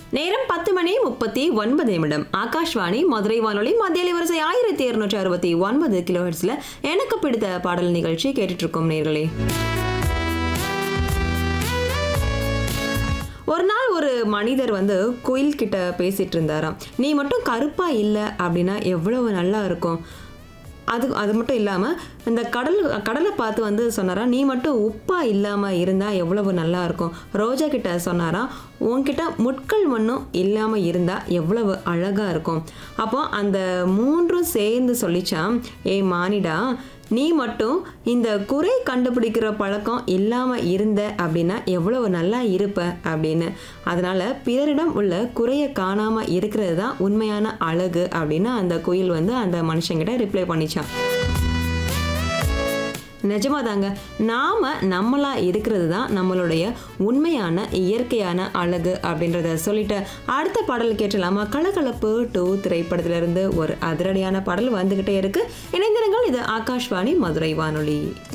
நேரம் பத்து மணி முப்பத்தி ஒன்பது நிமிடம் ஆகாஷ்வாணி மதுரை வானொலி மத்திய வரிசை ஆயிரத்தி இருநூற்றி அறுபத்தி ஒன்பது கிலோஹெட்ஸ்ல எனக்கு பிடித்த பாடல் நிகழ்ச்சி கேட்டுட்டு இருக்கோம் நேர்களே ஒரு நாள் ஒரு மனிதர் வந்து குயில் கிட்ட பேசிட்டு இருந்தாராம் நீ மட்டும் கருப்பா இல்லை அப்படின்னா எவ்வளவு நல்லா இருக்கும் அது அது மட்டும் இல்லாமல் இந்த கடல் கடலை பார்த்து வந்து சொன்னாராம் நீ மட்டும் உப்பா இல்லாமல் இருந்தால் எவ்வளவு நல்லா இருக்கும் ரோஜா கிட்ட சொன்னாராம் உன்கிட்ட முட்கள் மண்ணும் இல்லாமல் இருந்தால் எவ்வளவு அழகாக இருக்கும் அப்போ அந்த மூன்றும் சேர்ந்து சொல்லிச்சாம் ஏ மானிடா நீ மட்டும் இந்த குறை கண்டுபிடிக்கிற பழக்கம் இல்லாமல் இருந்த அப்படின்னா எவ்வளவு நல்லா இருப்ப அப்படின்னு அதனால பிறரிடம் உள்ள குறையை காணாமல் இருக்கிறது தான் உண்மையான அழகு அப்படின்னு அந்த குயில் வந்து அந்த மனுஷங்கிட்ட ரிப்ளை பண்ணிச்சான் நிஜமா தாங்க நாம நம்மளா இருக்கிறது தான் நம்மளுடைய உண்மையான இயற்கையான அழகு அப்படின்றத சொல்லிட்டு அடுத்த பாடல் கேட்டலாமா கலகலப்பு டூ திரைப்படத்திலிருந்து ஒரு அதிரடியான பாடல் வந்துகிட்டே இருக்கு இணைந்திருங்கள் இது ஆகாஷ்வாணி மதுரை வானொலி